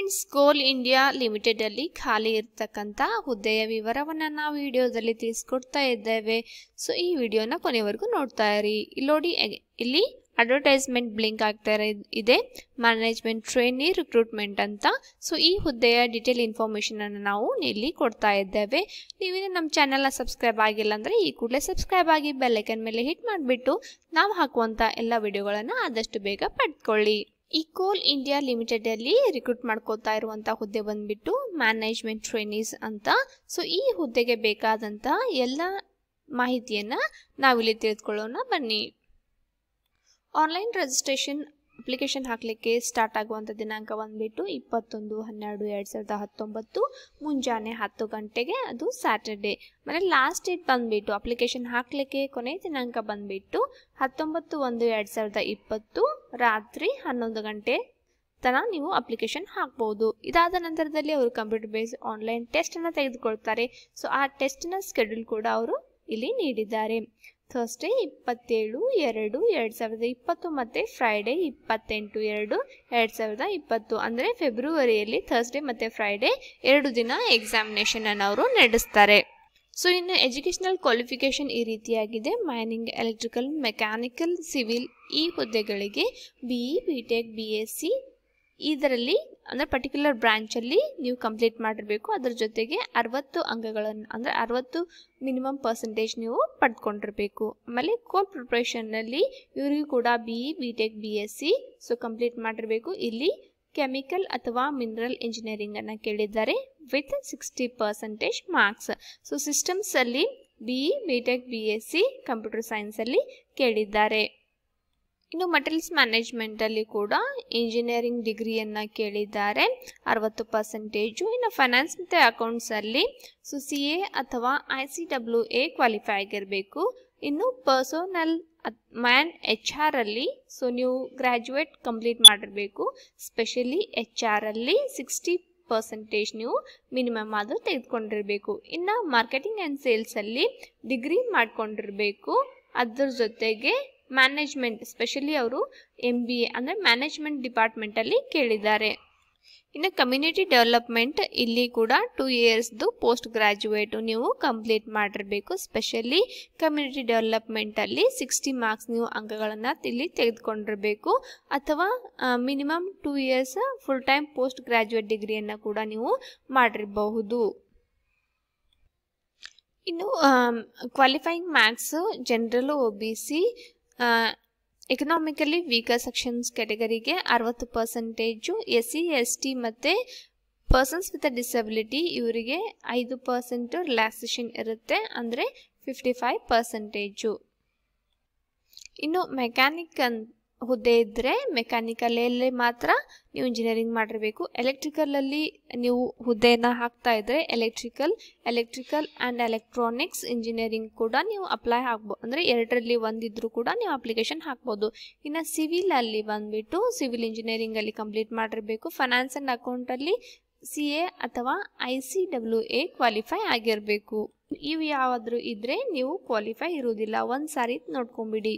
friends ಕೋಲ್ India limited ಅಲ್ಲಿ ಖಾಲಿ ಇರ್ತಕ್ಕಂಥ ಹುದ್ದೆಯ ವಿವರವನ್ನ ನಾವು ವಿಡಿಯೋದಲ್ಲಿ ತಿಳಿಸ್ಕೊಡ್ತಾ ಇದ್ದೇವೆ ಸೊ ಈ ವಿಡಿಯೋನ ಕೊನೆವರೆಗೂ ನೋಡ್ತಾ ಇರಿ ಇಲ್ಲಿ ನೋಡಿ ಎ- ಇಲ್ಲಿ ಅಡ್ವರ್ಟೈಸ್ಮೆಂಟ್ ಬ್ಲಿಂಕ್ ಆಗ್ತಾ ಇರೋ- ಇದೆ ಮ್ಯಾನೇಜ್ಮೆಂಟ್ ಟ್ರೈನಿ ರಿಕ್ರೂಟ್ಮೆಂಟ್ ಅಂತ ಸೊ ಈ ಹುದ್ದೆಯ ಡೀಟೇಲ್ ಇನ್ಫಾರ್ಮೇಷನ್ ಅನ್ನು ನಾವು ಇಲ್ಲಿ ಕೊಡ್ತಾ ಇದ್ದೇವೆ ನೀವೇನು ನಮ್ಮ ಚಾನೆಲ್ನ ಸಬ್ಸ್ಕ್ರೈಬ್ ಆಗಿಲ್ಲ ಅಂದರೆ ಈ ಕೂಡಲೇ ಸಬ್ಸ್ಕ್ರೈಬ್ ಆಗಿ ಬೆಲ್ಲೈಕನ್ ಮೇಲೆ ಹಿಟ್ ಮಾಡಿಬಿಟ್ಟು ನಾವು ಹಾಕುವಂಥ ಎಲ್ಲ ವಿಡಿಯೋಗಳನ್ನು ಆದಷ್ಟು ಬೇಗ ಪಡ್ಕೊಳ್ಳಿ ಈ ಕೋಲ್ ಇಂಡಿಯಾ ಲಿಮಿಟೆಡ್ ಅಲ್ಲಿ ರಿಕ್ರೂಟ್ ಮಾಡ್ಕೋತಾ ಇರುವಂತ ಹುದ್ದೆ ಬಂದ್ಬಿಟ್ಟು ಮ್ಯಾನೇಜ್ಮೆಂಟ್ ಟ್ರೈನೀಸ್ ಅಂತ ಸೊ ಈ ಹುದ್ದೆಗೆ ಬೇಕಾದಂತ ಎಲ್ಲ ಮಾಹಿತಿಯನ್ನ ನಾವಿಲ್ಲಿ ತಿಳಿದುಕೊಳ್ಳೋಣ ಬನ್ನಿ ಆನ್ಲೈನ್ ರಿಜಿಸ್ಟ್ರೇಷನ್ ಅಪ್ಲಿಕೇಶನ್ ಹಾಕಲಿಕ್ಕೆ ಸ್ಟಾರ್ಟ್ ಆಗುವಂಥ ದಿನಾಂಕ ಬಂದ್ಬಿಟ್ಟು ಇಪ್ಪತ್ತೊಂದು ಹನ್ನೆರಡು ಎರಡು ಸಾವಿರದ ಹತ್ತೊಂಬತ್ತು ಮುಂಜಾನೆ ಹತ್ತು ಗಂಟೆಗೆ ಅದು ಸ್ಯಾಟರ್ಡೆ ಆಮೇಲೆ ಲಾಸ್ಟ್ ಡೇಟ್ ಬಂದ್ಬಿಟ್ಟು ಅಪ್ಲಿಕೇಶನ್ ಹಾಕಲಿಕ್ಕೆ ಕೊನೆ ದಿನಾಂಕ ಬಂದ್ಬಿಟ್ಟು ಹತ್ತೊಂಬತ್ತು ಒಂದು ಎರಡು ಸಾವಿರದ ಇಪ್ಪತ್ತು ರಾತ್ರಿ ಹನ್ನೊಂದು ಗಂಟೆ ತನ ನೀವು ಅಪ್ಲಿಕೇಶನ್ ಹಾಕ್ಬೋದು ಇದಾದ ನಂತರದಲ್ಲಿ ಅವರು ಕಂಪ್ಯೂಟರ್ ಬೇಸ್ ಆನ್ಲೈನ್ ಟೆಸ್ಟನ್ನು ತೆಗೆದುಕೊಳ್ತಾರೆ ಸೊ ಆ ಟೆಸ್ಟ್ನ ಸ್ಕೆಡ್ಯೂಲ್ ಕೂಡ ಅವರು ಇಲ್ಲಿ ನೀಡಿದ್ದಾರೆ ಥರ್ಸ್ಡೇ ಇಪ್ಪತ್ತೇಳು ಎರಡು ಎರಡು ಸಾವಿರದ ಇಪ್ಪತ್ತು ಮತ್ತು ಫ್ರೈಡೇ ಇಪ್ಪತ್ತೆಂಟು ಎರಡು ಎರಡು ಸಾವಿರದ ಇಪ್ಪತ್ತು ಅಂದರೆ ಫೆಬ್ರವರಿಯಲ್ಲಿ ಥರ್ಸ್ಡೇ ಮತ್ತು ಫ್ರೈಡೇ ಎರಡು ದಿನ ಎಕ್ಸಾಮಿನೇಷನ್ ಅನ್ನು ಅವರು ನಡೆಸ್ತಾರೆ ಸೊ ಇನ್ನು ಎಜುಕೇಷನಲ್ ಕ್ವಾಲಿಫಿಕೇಷನ್ ಈ ರೀತಿಯಾಗಿದೆ ಮೈನಿಂಗ್ ಎಲೆಕ್ಟ್ರಿಕಲ್ ಮೆಕ್ಯಾನಿಕಲ್ ಸಿವಿಲ್ ಈ ಹುದ್ದೆಗಳಿಗೆ B E B tech B S C ಇದರಲ್ಲಿ ಅಂದರೆ ಪರ್ಟಿಕ್ಯುಲರ್ ಬ್ರಾಂಚಲ್ಲಿ ನೀವು ಕಂಪ್ಲೀಟ್ ಮಾಡಿರಬೇಕು ಅದರ ಜೊತೆಗೆ ಅರವತ್ತು ಅಂಕಗಳನ್ನು ಅಂದರೆ ಅರವತ್ತು ಮಿನಿಮಮ್ ಪರ್ಸೆಂಟೇಜ್ ನೀವು ಪಡ್ಕೊಂಡಿರಬೇಕು ಆಮೇಲೆ ಕೋಲ್ ಪ್ರಿಪ್ರೇಷನ್ನಲ್ಲಿ ಇವರಿಗೂ ಕೂಡ B E B tech B S C so complete ಮಾಡಿರಬೇಕು ಇಲ್ಲಿ ಕೆಮಿಕಲ್ ಅಥವಾ ಮಿನರಲ್ ಇಂಜಿನಿಯರಿಂಗ್ ಅನ್ನು ಕೇಳಿದ್ದಾರೆ with sixty percentage marks so ಸಿಸ್ಟಮ್ಸಲ್ಲಿ B E B tech B S C computer ಸೈನ್ಸಲ್ಲಿ ಕೇಳಿದ್ದಾರೆ ಇನ್ನು ಮಟೀರಿಯಲ್ಸ್ ಮ್ಯಾನೇಜ್ಮೆಂಟಲ್ಲಿ ಕೂಡ ಇಂಜಿನಿಯರಿಂಗ್ ಡಿಗ್ರಿಯನ್ನು ಕೇಳಿದ್ದಾರೆ ಅರವತ್ತು ಪರ್ಸೆಂಟೇಜು ಇನ್ನು ಫೈನಾನ್ಸ್ ಮತ್ತು ಅಕೌಂಟ್ಸಲ್ಲಿ ಸೊ ಸಿ ಎ ಅಥವಾ I C W A qualify ಆಗಿರಬೇಕು ಇನ್ನು ಪರ್ಸೋನಲ್ ಮ್ಯಾನ್ ಎಚ್ ಆರ್ ಅಲ್ಲಿ ಸೊ ನೀವು ಗ್ರ್ಯಾಜುಯೇಟ್ ಕಂಪ್ಲೀಟ್ ಮಾಡಿರಬೇಕು ಸ್ಪೆಷಲಿ ಎಚ್ ಆರ್ ಅಲ್ಲಿ ಸಿಕ್ಸ್ಟಿ ಪರ್ಸೆಂಟೇಜ್ ನೀವು ಮಿನಿಮಮ್ ಆದರೂ ತೆಗೆದುಕೊಂಡಿರಬೇಕು ಇನ್ನು ಮಾರ್ಕೆಟಿಂಗ್ ಆ್ಯಂಡ್ ಸೇಲ್ಸಲ್ಲಿ ಡಿಗ್ರಿ ಮಾಡ್ಕೊಂಡಿರಬೇಕು ಅದ್ರ ಜೊತೆಗೆ ಮ್ಯಾನೇಜ್ಮೆಂಟ್ ಸ್ಪೆಷಲಿ ಅವರು ಎಮ್ ಬಿ ಎ ಅಂದರೆ ಮ್ಯಾನೇಜ್ಮೆಂಟ್ ಡಿಪಾರ್ಟ್ಮೆಂಟಲ್ಲಿ ಕೇಳಿದ್ದಾರೆ ಇನ್ನು ಕಮ್ಯುನಿಟಿ ಡೆವಲಪ್ಮೆಂಟ್ ಇಲ್ಲಿ ಕೂಡ ಟೂ ಇಯರ್ಸ್ದು ಪೋಸ್ಟ್ ಗ್ರ್ಯಾಜುಯೇಟು ನೀವು ಕಂಪ್ಲೀಟ್ ಮಾಡಿರಬೇಕು ಸ್ಪೆಷಲಿ ಕಮ್ಯುನಿಟಿ ಡೆವಲಪ್ಮೆಂಟಲ್ಲಿ ಸಿಕ್ಸ್ಟಿ ಮಾರ್ಕ್ಸ್ ನೀವು ಅಂಕಗಳನ್ನು ಇಲ್ಲಿ ತೆಗೆದುಕೊಂಡಿರಬೇಕು ಅಥವಾ minimum two years full time post graduate ಡಿಗ್ರಿಯನ್ನು ಕೂಡ ನೀವು ಮಾಡಿರಬಹುದು ಇನ್ನು qualifying maths general O B C economically weaker sections ಕ್ಯಾಟಗರಿಗೆ ಅರವತ್ತು percentage S C S T ಮತ್ತು ಪರ್ಸನ್ಸ್ ವಿತ್ ಡಿಸಬಿಲಿಟಿ ಇವರಿಗೆ ಐದು ಪರ್ಸೆಂಟು ರಿಲ್ಯಾಕ್ಸೇಷನ್ ಇರುತ್ತೆ ಅಂದರೆ ಫಿಫ್ಟಿ ಫೈವ್ ಪರ್ಸೆಂಟೇಜು ಇನ್ನು ಮೆಕ್ಯಾನಿಕ್ ಅನ್ ಹುದ್ದೆ ಇದ್ದರೆ ಮೆಕ್ಯಾನಿಕಲಲ್ಲಿ ಮಾತ್ರ ನೀವು ಇಂಜಿನಿಯರಿಂಗ್ ಮಾಡಿರಬೇಕು ಎಲೆಕ್ಟ್ರಿಕಲಲ್ಲಿ ನೀವು ಹುದ್ದೆಯನ್ನು ಹಾಕ್ತಾ ಇದ್ದರೆ electrical electrical and electronics engineering ಕೂಡ ನೀವು ಅಪ್ಲೈ ಆಗ್ಬೋದು ಅಂದರೆ ಎರಡರಲ್ಲಿ ಒಂದಿದ್ರೂ ಕೂಡ ನೀವು ಅಪ್ಲಿಕೇಶನ್ ಹಾಕ್ಬೋದು ಇನ್ನು ಸಿವಿಲಲ್ಲಿ ಬಂದುಬಿಟ್ಟು ಸಿವಿಲ್ ಇಂಜಿನಿಯರಿಂಗಲ್ಲಿ ಕಂಪ್ಲೀಟ್ ಮಾಡಿರಬೇಕು ಫೈನಾನ್ಸ್ ಆ್ಯಂಡ್ ಅಕೌಂಟಲ್ಲಿ ಸಿ ಎ ಅಥವಾ I C W A qualify ಆಗಿರಬೇಕು ಇವು ಯಾವಾದರೂ ಇದ್ದರೆ ನೀವು ಕ್ವಾಲಿಫೈ ಇರುವುದಿಲ್ಲ ಒಂದು ಸಾರಿ ನೋಡ್ಕೊಂಬಿಡಿ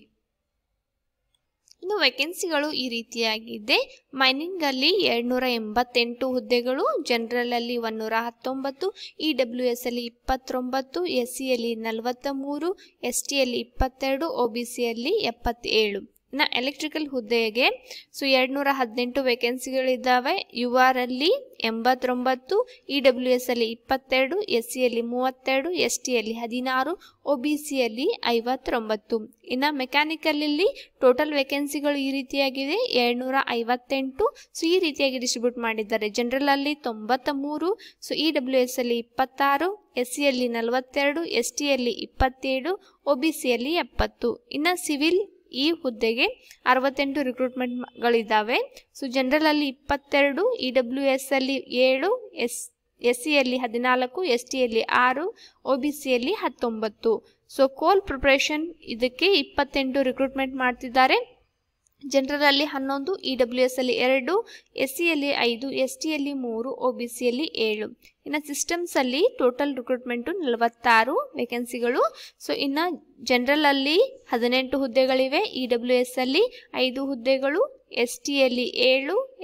ಇನ್ನು ವೇಕೆನ್ಸಿಗಳು ಈ ರೀತಿಯಾಗಿದೆ ಮೈನಿಂಗಲ್ಲಿ ಎರಡುನೂರ ಎಂಬತ್ತೆಂಟು ಹುದ್ದೆಗಳು ಜನರಲಲ್ಲಿ ಒಂದೂರ ಹತ್ತೊಂಬತ್ತು ಇ ಡಬ್ಲ್ಯೂ ಎಸ್ ಅಲ್ಲಿ ಇಪ್ಪತ್ತೊಂಬತ್ತು ಎಸ್ ಸಿಯಲ್ಲಿ ನಲವತ್ತ ಮೂರು ಎಸ್ ಟಿಯಲ್ಲಿ ಇಪ್ಪತ್ತೆರಡು ಒ ಬಿ ಸಿಯಲ್ಲಿ ಎಪ್ಪತ್ತೇಳು ಇನ್ನು ಎಲೆಕ್ಟ್ರಿಕಲ್ ಹುದ್ದೆಗೆ ಸೊ ಎರಡುನೂರ ಹದಿನೆಂಟು ವೇಕೆನ್ಸಿಗಳಿದ್ದಾವೆ ಯು ಆರ್ ಅಲ್ಲಿ ಎಂಬತ್ತೊಂಬತ್ತು ಇ ಡಬ್ಲ್ಯೂ ಎಸ್ ಅಲ್ಲಿ ಇಪ್ಪತ್ತೆರಡು ಎಸ್ ಸಿಯಲ್ಲಿ ಮೂವತ್ತೆರಡು ಎಸ್ ಟಿಯಲ್ಲಿ ಹದಿನಾರು ಒ ಬಿ ಸಿಯಲ್ಲಿ ಐವತ್ತೊಂಬತ್ತು ಇನ್ನು ಮೆಕ್ಯಾನಿಕಲಲ್ಲಿ ಟೋಟಲ್ ವೇಕೆನ್ಸಿಗಳು ಈ ರೀತಿಯಾಗಿದೆ ಎರಡುನೂರ ಐವತ್ತೆಂಟು ಸೊ ಈ ರೀತಿಯಾಗಿ ಡಿಸ್ಟ್ರಿಬ್ಯೂಟ್ ಮಾಡಿದ್ದಾರೆ ಜನರಲಲ್ಲಿ ತೊಂಬತ್ತ ಮೂರು ಸೊ ಇ ಡಬ್ಲ್ಯೂ ಎಸ್ ಅಲ್ಲಿ ಇಪ್ಪತ್ತಾರು ಎಸ್ ಸಿಯಲ್ಲಿ ನಲವತ್ತೆರಡು ಎಸ್ ಟಿಯಲ್ಲಿ ಇಪ್ಪತ್ತೇಳು ಒ ಬಿ ಸಿಯಲ್ಲಿ ಎಪ್ಪತ್ತು ಇನ್ನು ಸಿವಿಲ್ ಈ ಹುದ್ದೆಗೆ ಅರವತ್ತೆಂಟು ರಿಕ್ರೂಟ್ಮೆಂಟ್ಗಳಿದ್ದಾವೆ ಸೊ ಜನರಲಲ್ಲಿ ಇಪ್ಪತ್ತೆರಡು ಇ ಡಬ್ಲ್ಯೂ ಎಸ್ ಅಲ್ಲಿ ಏಳು ಎಸ್ ಎಸ್ ಸಿಯಲ್ಲಿ ಹದಿನಾಲ್ಕು ಎಸ್ ಟಿಯಲ್ಲಿ ಆರು ಒ ಬಿ ಸಿಯಲ್ಲಿ ಹತ್ತೊಂಬತ್ತು ಸೊ ಕೋಲ್ ಪ್ರಿಪ್ರೇಷನ್ ಇದಕ್ಕೆ ಇಪ್ಪತ್ತೆಂಟು ರಿಕ್ರೂಟ್ಮೆಂಟ್ ಮಾಡ್ತಿದ್ದಾರೆ ಜನರಲಲ್ಲಿ ಹನ್ನೊಂದು ಇ ಡಬ್ಲ್ಯೂ ಎಸ್ ಅಲ್ಲಿ ಎರಡು ಎಸ್ ಸಿಯಲ್ಲಿ ಐದು ಎಸ್ ಟಿಯಲ್ಲಿ ಮೂರು ಒ ಬಿ ಸಿಯಲ್ಲಿ ಏಳು ಇನ್ನು ಸಿಸ್ಟಮ್ಸಲ್ಲಿ ಟೋಟಲ್ ರಿಕ್ರೂಟ್ಮೆಂಟು ನಲವತ್ತಾರು ವೇಕೆನ್ಸಿಗಳು ಸೊ ಇನ್ನು ಜನರಲಲ್ಲಿ ಹದಿನೆಂಟು ಹುದ್ದೆಗಳಿವೆ ಇ ಡಬ್ಲ್ಯೂ ಎಸ್ ಅಲ್ಲಿ ಐದು ಹುದ್ದೆಗಳು ಎಸ್ ಟಿಯಲ್ಲಿ ಏಳು ಎಸ್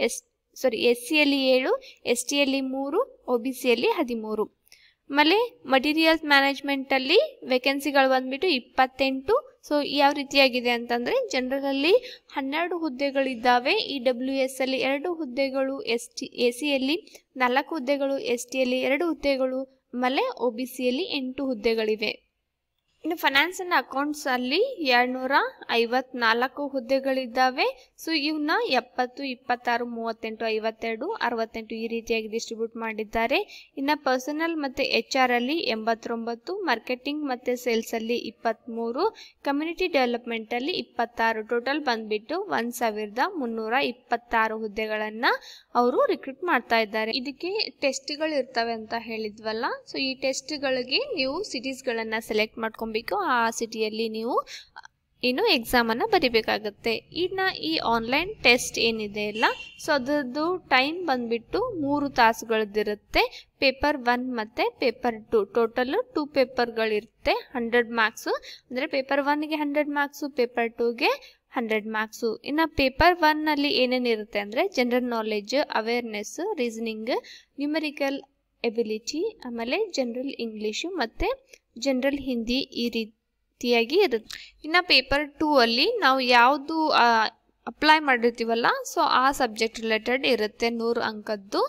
ಸಾರಿ ಎಸ್ ಸಿಯಲ್ಲಿ ಏಳು ಎಸ್ ಟಿಯಲ್ಲಿ ಮೂರು ಒ ಬಿ ಸಿಯಲ್ಲಿ ಹದಿಮೂರು ಆಮೇಲೆ ಮಟೀರಿಯಲ್ಸ್ ಮ್ಯಾನೇಜ್ಮೆಂಟಲ್ಲಿ ವೇಕೆನ್ಸಿಗಳು ಬಂದ್ಬಿಟ್ಟು ಇಪ್ಪತ್ತೆಂಟು ಸೊ ಯಾವ ರೀತಿಯಾಗಿದೆ ಅಂತಂದರೆ ಜನರಲಲ್ಲಿ ಹನ್ನೆರಡು ಹುದ್ದೆಗಳಿದ್ದಾವೆ ಇ ಡಬ್ಲ್ಯೂ ಎಸ್ ಅಲ್ಲಿ ಎರಡು ಹುದ್ದೆಗಳು ಎಸ್ ಟಿ ಎ ಸಿಯಲ್ಲಿ ನಾಲ್ಕು ಹುದ್ದೆಗಳು ಎಸ್ ಟಿಯಲ್ಲಿ ಎರಡು ಹುದ್ದೆಗಳು ಆಮೇಲೆ ಒ ಬಿ ಸಿಯಲ್ಲಿ ಎಂಟು ಹುದ್ದೆಗಳಿವೆ ಇನ್ನು ಫೈನಾನ್ಸ್ ಆ್ಯಂಡ್ ಅಕೌಂಟ್ಸ್ ಅಲ್ಲಿ ಎರಡುನೂರ ಐವತ್ನಾಲ್ಕು ಹುದ್ದೆಗಳಿದ್ದಾವೆ ಸೊ ಇವನ್ನ ಎಪ್ಪತ್ತು ಇಪ್ಪತ್ತಾರು ಮೂವತ್ತೆಂಟು ಐವತ್ತೆರಡು ಅರವತ್ತೆಂಟು ಈ ರೀತಿಯಾಗಿ ಡಿಸ್ಟ್ರಿಬ್ಯೂಟ್ ಮಾಡಿದ್ದಾರೆ ಇನ್ನು ಪರ್ಸನಲ್ ಮತ್ತು ಎಚ್ ಆರ್ ಅಲ್ಲಿ ಎಂಬತ್ತೊಂಬತ್ತು ಮಾರ್ಕೆಟಿಂಗ್ ಮತ್ತು ಸೇಲ್ಸಲ್ಲಿ ಇಪ್ಪತ್ತ್ಮೂರು ಕಮ್ಯುನಿಟಿ ಡೆವಲಪ್ಮೆಂಟಲ್ಲಿ ಇಪ್ಪತ್ತಾರು ಟೋಟಲ್ ಬಂದ್ಬಿಟ್ಟು ಒಂದು ಸಾವಿರದ ಮುನ್ನೂರ ಇಪ್ಪತ್ತಾರು ಹುದ್ದೆಗಳನ್ನು ಅವರು ರಿಕ್ರೂಟ್ ಮಾಡ್ತಾ ಇದ್ದಾರೆ ಇದಕ್ಕೆ ಟೆಸ್ಟ್ಗಳು ಇರ್ತವೆ ಅಂತ ಹೇಳಿದ್ವಲ್ಲ ಸೊ ಈ ಟೆಸ್ಟ್ಗಳಿಗೆ ನೀವು ಸಿಟೀಸ್ಗಳನ್ನು ಸೆಲೆಕ್ಟ್ ಮಾಡ್ಕೊಬೇಕು ಆ ಸಿಟಿಯಲ್ಲಿ ನೀವು ಏನು ಎಕ್ಸಾಮನ್ನು ಬರಿಬೇಕಾಗತ್ತೆ ಇನ್ನು ಈ ಆನ್ಲೈನ್ ಟೆಸ್ಟ್ ಏನಿದೆ ಅಲ್ಲ ಸೊ ಅದರದ್ದು ಟೈಮ್ ಬಂದ್ಬಿಟ್ಟು ಮೂರು ತಾಸುಗಳದ್ದಿರುತ್ತೆ ಪೇಪರ್ ಒನ್ ಮತ್ತು ಪೇಪರ್ ಟು ಟೋಟಲ್ ಟೂ ಪೇಪರ್ಗಳಿರುತ್ತೆ ಹಂಡ್ರೆಡ್ ಮಾರ್ಕ್ಸು ಅಂದರೆ ಪೇಪರ್ ಒನ್ಗೆ ಹಂಡ್ರೆಡ್ ಮಾರ್ಕ್ಸು ಪೇಪರ್ ಟೂಗೆ ಹಂಡ್ರೆಡ್ ಮಾರ್ಕ್ಸು ಇನ್ನು ಪೇಪರ್ ಒನ್ನಲ್ಲಿ ಏನೇನಿರುತ್ತೆ ಅಂದರೆ general knowledge awareness reasoning numerical ability ಆಮೇಲೆ ಜನರಲ್ ಇಂಗ್ಲೀಷು ಮತ್ತು ಜನರಲ್ ಹಿಂದಿ ಈ ರೀತಿಯಾಗಿ ಇರುತ್ತೆ ಇನ್ನು ಪೇಪರ್ ಟೂ ಅಲ್ಲಿ ನಾವು ಯಾವುದು ಅಪ್ಲೈ ಮಾಡಿರ್ತೀವಲ್ಲ ಸೊ ಆ ಸಬ್ಜೆಕ್ಟ್ ರಿಲೇಟೆಡ್ ಇರುತ್ತೆ ನೂರು ಅಂಕದ್ದು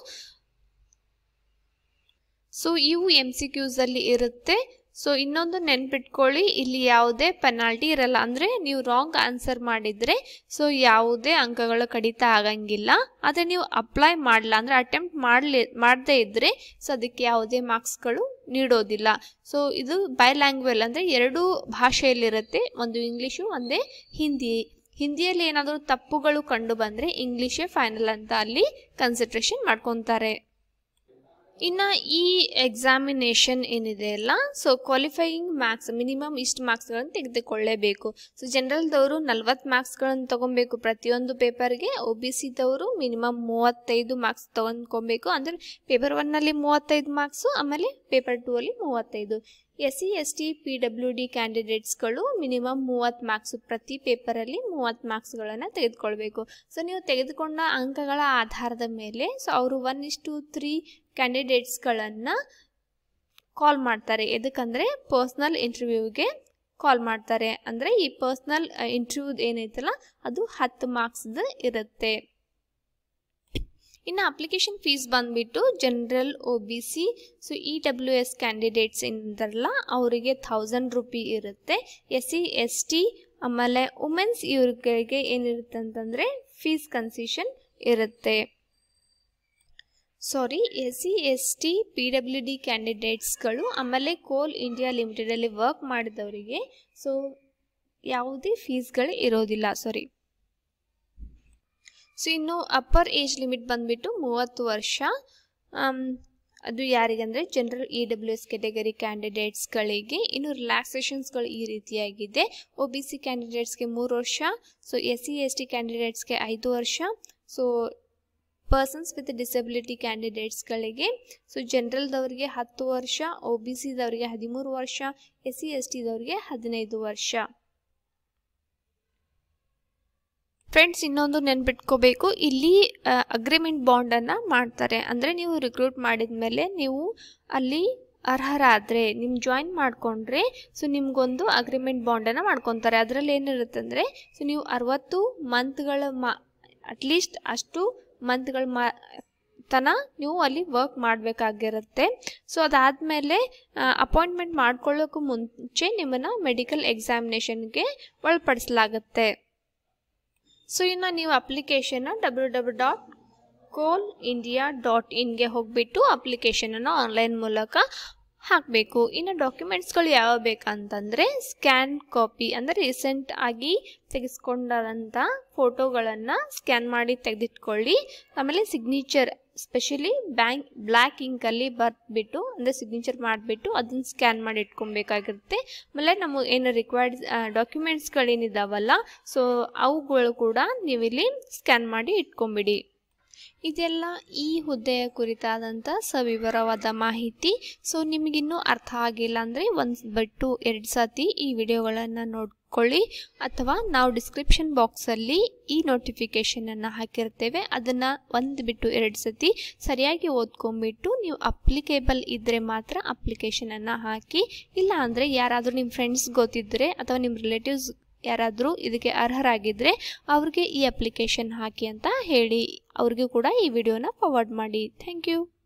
ಸೊ ಇವು ಎಮ್ ಸಿ ಕ್ಯೂಸಲ್ಲಿ ಇರುತ್ತೆ ಸೊ ಇನ್ನೊಂದು ನೆನ್ಪಿಟ್ಕೊಳ್ಳಿ ಇಲ್ಲಿ ಯಾವುದೇ ಪೆನಾಲ್ಟಿ ಇರಲ್ಲ ಅಂದರೆ ನೀವು ರಾಂಗ್ ಆನ್ಸರ್ ಮಾಡಿದರೆ ಸೊ ಯಾವುದೇ ಅಂಕಗಳು ಕಡಿತ ಆಗಂಗಿಲ್ಲ ಆದರೆ ನೀವು ಅಪ್ಲೈ ಮಾಡಲ್ಲ ಅಂದರೆ ಅಟೆಂಪ್ಟ್ ಮಾಡಲಿ ಮಾಡದೇ ಇದ್ದರೆ ಸೊ ಅದಕ್ಕೆ ಯಾವುದೇ ಮಾರ್ಕ್ಸ್ಗಳು ನೀಡೋದಿಲ್ಲ ಸೊ ಇದು ಬೈ ಲ್ಯಾಂಗ್ವೇಜ್ ಅಂದರೆ ಎರಡೂ ಭಾಷೆಯಲ್ಲಿರುತ್ತೆ ಒಂದು ಇಂಗ್ಲೀಷು ಒಂದೇ ಹಿಂದಿ ಹಿಂದಿಯಲ್ಲಿ ಏನಾದರೂ ತಪ್ಪುಗಳು ಕಂಡು ಬಂದರೆ ಇಂಗ್ಲೀಷೇ ಫೈನಲ್ ಅಂತ ಅಲ್ಲಿ ಕನ್ಸಿಡ್ರೇಷನ್ ಮಾಡ್ಕೊತಾರೆ ಇನ್ನು ಈ ಎಕ್ಸಾಮಿನೇಷನ್ ಏನಿದೆ ಅಲ್ಲ ಸೊ ಕ್ವಾಲಿಫೈಯಿಂಗ್ ಮಾರ್ಕ್ಸ್ ಮಿನಿಮಮ್ ಇಷ್ಟು ಮಾರ್ಕ್ಸ್ಗಳನ್ನು ತೆಗೆದುಕೊಳ್ಳೇಬೇಕು ಸೊ ಜನರಲ್ದವರು ನಲ್ವತ್ತು ಮಾರ್ಕ್ಸ್ಗಳನ್ನು ತೊಗೊಬೇಕು ಪ್ರತಿಯೊಂದು ಪೇಪರ್ಗೆ ಒ ಬಿ ಸಿದವರು ಮಿನಿಮಮ್ ಮೂವತ್ತೈದು ಮಾರ್ಕ್ಸ್ ತೊಗೊಂಡ್ಕೊಬೇಕು ಅಂದರೆ ಪೇಪರ್ ಒನ್ನಲ್ಲಿ ಮೂವತ್ತೈದು ಮಾರ್ಕ್ಸು ಆಮೇಲೆ ಪೇಪರ್ ಟೂ ಅಲ್ಲಿ ಮೂವತ್ತೈದು S C S T P W D ಕ್ಯಾಂಡಿಡೇಟ್ಸ್ಗಳು ಮಿನಿಮಮ್ ಮೂವತ್ತು ಮಾರ್ಕ್ಸು ಪ್ರತಿ ಪೇಪರಲ್ಲಿ ಮೂವತ್ತು ಮಾರ್ಕ್ಸ್ಗಳನ್ನು ತೆಗೆದುಕೊಳ್ಬೇಕು ಸೊ ನೀವು ತೆಗೆದುಕೊಂಡ ಅಂಕಗಳ ಆಧಾರದ ಮೇಲೆ ಸೊ ಅವರು ಒನ್ ಇಷ್ಟು ತ್ರೀ ಕ್ಯಾಂಡಿಡೇಟ್ಸ್ಗಳನ್ನು ಕಾಲ್ ಮಾಡ್ತಾರೆ ಎದಕ್ಕಂದರೆ ಪರ್ಸ್ನಲ್ ಇಂಟರ್ವ್ಯೂಗೆ ಕಾಲ್ ಮಾಡ್ತಾರೆ ಅಂದರೆ ಈ ಪರ್ಸ್ನಲ್ ಇಂಟರ್ವ್ಯೂ ಏನೈತಲ್ಲ ಅದು ಹತ್ತು ಮಾರ್ಕ್ಸ್ದು ಇರುತ್ತೆ ಇನ್ನು ಅಪ್ಲಿಕೇಶನ್ ಫೀಸ್ ಬಂದುಬಿಟ್ಟು general O B C so E W S candidates ಏನಿದಾರಲ್ಲ ಅವರಿಗೆ ಥೌಸಂಡ್ ರುಪಿ ಇರುತ್ತೆ ಎಸ್ ಸಿ ಎಸ್ ಟಿ ಆಮೇಲೆ ವುಮೆನ್ಸ್ ಇವ್ರಿಗೆ ಏನಿರುತ್ತೆ ಅಂತಂದರೆ ಫೀಸ್ ಕನ್ಸೆಷನ್ ಇರುತ್ತೆ sorry S C S T P W D ಕ್ಯಾಂಡಿಡೇಟ್ಸ್ಗಳು ಆಮೇಲೆ ಕೋಲ್ ಇಂಡಿಯಾ ಲಿಮಿಟೆಡಲ್ಲಿ ವರ್ಕ್ ಮಾಡಿದವರಿಗೆ ಸೊ ಯಾವುದೇ ಫೀಸ್ಗಳು ಇರೋದಿಲ್ಲ ಸಾರಿ ಸೊ ಇನ್ನು ಅಪ್ಪರ್ ಏಜ್ ಲಿಮಿಟ್ ಬಂದುಬಿಟ್ಟು ಮೂವತ್ತು ವರ್ಷ ಅದು ಯಾರಿಗಂದರೆ general E W S category ಕ್ಯಾಂಡಿಡೇಟ್ಸ್ಗಳಿಗೆ ಇನ್ನು ರಿಲ್ಯಾಕ್ಸೇಷನ್ಸ್ಗಳು ಈ ರೀತಿಯಾಗಿದೆ ಒ ಬಿ ಸಿ ಕ್ಯಾಂಡಿಡೇಟ್ಸ್ಗೆ ಮೂರು ವರ್ಷ so S C S T ಕ್ಯಾಂಡಿಡೇಟ್ಸ್ಗೆ ಐದು ವರ್ಷ ಸೊ ಪರ್ಸನ್ಸ್ ವಿತ್ ಡಿಸಬಿಲಿಟಿ ಕ್ಯಾಂಡಿಡೇಟ್ಸ್ಗಳಿಗೆ ಸೊ ಜನರಲ್ದವರಿಗೆ ಹತ್ತು ವರ್ಷ ಒ ಬಿ ಸಿದವರಿಗೆ ಹದಿಮೂರು ವರ್ಷ ಎಸ್ ಸಿ ಎಸ್ ಟಿದವರಿಗೆ ಹದಿನೈದು ವರ್ಷ ಫ್ರೆಂಡ್ಸ್ ಇನ್ನೊಂದು ನೆನ್ಪಿಟ್ಕೋಬೇಕು ಇಲ್ಲಿ ಅಗ್ರಿಮೆಂಟ್ ಬಾಂಡನ್ನು ಮಾಡ್ತಾರೆ ಅಂದರೆ ನೀವು ರಿಕ್ರೂಟ್ ಮಾಡಿದ ಮೇಲೆ ನೀವು ಅಲ್ಲಿ ಅರ್ಹರಾದರೆ ನಿಮ್ಮ ಜಾಯಿನ್ ಮಾಡಿಕೊಂಡ್ರೆ ಸೊ ನಿಮಗೊಂದು ಅಗ್ರಿಮೆಂಟ್ ಬಾಂಡನ್ನು ಮಾಡ್ಕೊತಾರೆ ಅದರಲ್ಲಿ ಏನಿರುತ್ತೆ ಅಂದರೆ ಸೊ ನೀವು ಅರವತ್ತು ಮಂತ್ಗಳ ಮಾ ಅಟ್ಲೀಸ್ಟ್ ಅಷ್ಟು ಮಂತ್ಗಳ ಮಾ ತನ ನೀವು ಅಲ್ಲಿ ವರ್ಕ್ ಮಾಡಬೇಕಾಗಿರುತ್ತೆ ಸೊ ಅದಾದಮೇಲೆ ಅಪಾಯಿಂಟ್ಮೆಂಟ್ ಮಾಡ್ಕೊಳ್ಳೋಕ್ಕೂ ಮುಂಚೆ ನಿಮ್ಮನ್ನು ಮೆಡಿಕಲ್ ಎಕ್ಸಾಮಿನೇಷನ್ಗೆ ಒಳಪಡಿಸಲಾಗುತ್ತೆ ಸೊ ಇನ್ನು ನೀವು ಅಪ್ಲಿಕೇಶನ್ನ W W dot coal India dot ಇನ್ಗೆ ಹೋಗಿಬಿಟ್ಟು ಅಪ್ಲಿಕೇಶನನ್ನು ಆನ್ಲೈನ್ ಮೂಲಕ ಹಾಕಬೇಕು ಇನ್ನು ಡಾಕ್ಯುಮೆಂಟ್ಸ್ಗಳು ಯಾವ ಬೇಕಂತಂದರೆ ಸ್ಕ್ಯಾನ್ ಕಾಪಿ ಅಂದರೆ ರೀಸೆಂಟ್ ಆಗಿ ತೆಗೆಸ್ಕೊಂಡಂಥ ಫೋಟೋಗಳನ್ನು ಸ್ಕ್ಯಾನ್ ಮಾಡಿ ತೆಗೆದಿಟ್ಕೊಳ್ಳಿ ಆಮೇಲೆ ಸಿಗ್ನೇಚರ್ ಸ್ಪೆಷಲಿ ಬ್ಯಾಂಕ್ ಬ್ಲ್ಯಾಕ್ ಇಂಕಲ್ಲಿ ಬರೆದ್ಬಿಟ್ಟು ಅಂದರೆ ಸಿಗ್ನೇಚರ್ ಮಾಡಿಬಿಟ್ಟು ಅದನ್ನು ಸ್ಕ್ಯಾನ್ ಮಾಡಿ ಇಟ್ಕೊಬೇಕಾಗಿರುತ್ತೆ ಆಮೇಲೆ ನಮ್ಮ ಏನು ರಿಕ್ವೈರ್ಡ್ ಡಾಕ್ಯುಮೆಂಟ್ಸ್ಗಳೇನಿದಾವಲ್ಲ ಸೊ ಅವುಗಳು ಕೂಡ ನೀವಿಲ್ಲಿ ಸ್ಕ್ಯಾನ್ ಮಾಡಿ ಇಟ್ಕೊಂಬಿಡಿ ಇದೆಲ್ಲ ಈ ಹುದ್ದೆಯ ಕುರಿತಾದಂಥ ಸವಿವರವಾದ ಮಾಹಿತಿ ಸೊ ನಿಮಗಿನ್ನೂ ಅರ್ಥ ಆಗಿಲ್ಲ ಅಂದರೆ ಒಂದು ಬಿಟ್ಟು ಎರಡು ಸತಿ ಈ ವಿಡಿಯೋಗಳನ್ನು ನೋಡ್ ಇಟ್ಕೊಳ್ಳಿ ಅಥವಾ ನಾವು ಡಿಸ್ಕ್ರಿಪ್ಷನ್ ಬಾಕ್ಸಲ್ಲಿ ಈ ನೋಟಿಫಿಕೇಷನನ್ನು ಹಾಕಿರ್ತೇವೆ ಅದನ್ನು ಒಂದು ಬಿಟ್ಟು ಎರಡು ಸತಿ ಸರಿಯಾಗಿ ಓದ್ಕೊಂಬಿಟ್ಟು ನೀವು ಅಪ್ಲಿಕೇಬಲ್ ಇದ್ದರೆ ಮಾತ್ರ ಅಪ್ಲಿಕೇಶನನ್ನು ಹಾಕಿ ಇಲ್ಲ ಅಂದರೆ ಯಾರಾದರೂ ನಿಮ್ಮ ಫ್ರೆಂಡ್ಸ್ ಗೊತ್ತಿದ್ದರೆ ಅಥವಾ ನಿಮ್ಮ ರಿಲೇಟಿವ್ಸ್ ಯಾರಾದರೂ ಇದಕ್ಕೆ ಅರ್ಹರಾಗಿದ್ದರೆ ಅವ್ರಿಗೆ ಈ ಅಪ್ಲಿಕೇಶನ್ ಹಾಕಿ ಅಂತ ಹೇಳಿ ಅವ್ರಿಗೂ ಕೂಡ ಈ ವಿಡಿಯೋನ ಫಾರ್ವರ್ಡ್ ಮಾಡಿ ಥ್ಯಾಂಕ್ ಯು